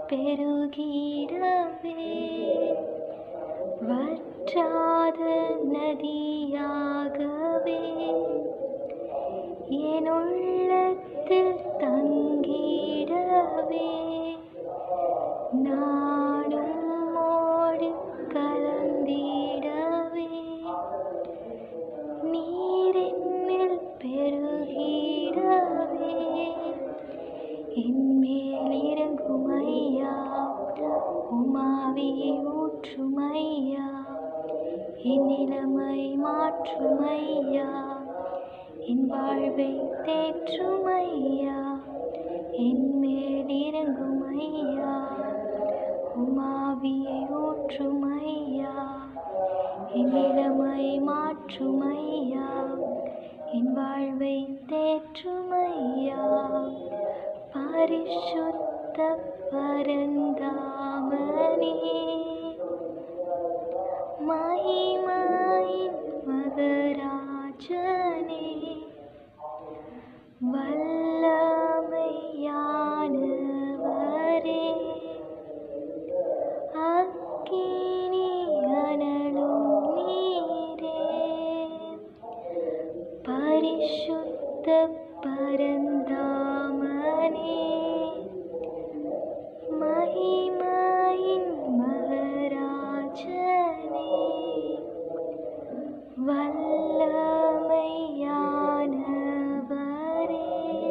பெருகிடவே வற்றாத நதியாகவே என் உள்ளத்தில் தங்கிடவே நானும் உம்மோடு கலந்திடவே நீர் என்னில் பெருகிடவே என்மேல் இறங்கும் ஐயா உமாவியை ஊற்றும் ஐயா என் நிலைமை மாற்றும் ஐயா என் வாழ்வை தேற்றும் ஐயா என் மேல் இறங்கும் ஐயா உமாவியை ஊற்றும் ஐயா என் நிலைமை மாற்றும் ஐயா என் வாழ்வை தேற்றும் ஐயா பரிசுத்த பரந்தாமனே மகிமாயின் மகராஜனே வல்லமையானவரே அக்கினி அனலும் நீரே பரிசுத்த பரந்தாமனே மகிமாயின் மகராஜனே வல்லமையானவரே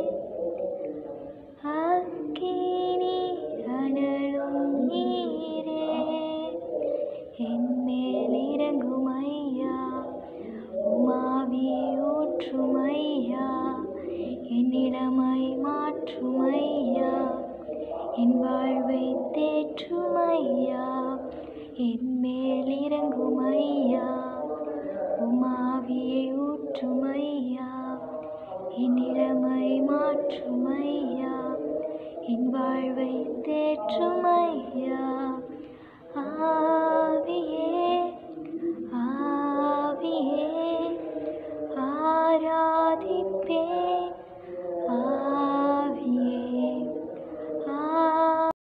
அக்கினி அனலும் நீரே என் மேல் இறங்கும் ஐயா உமாவியை ஊற்றும் ஐயா என் இளமை மாற்றும் ஐயா என் வாழ்வை தேற்றும் ஐயா என் மேல் இறங்கும் ஐயா உமாவியை ஊற்றும் ஐயா என் இளமை மாற்றும் ஐயா என் வாழ்வை தேற்றும் ஐயா ஆவியே ஆவியே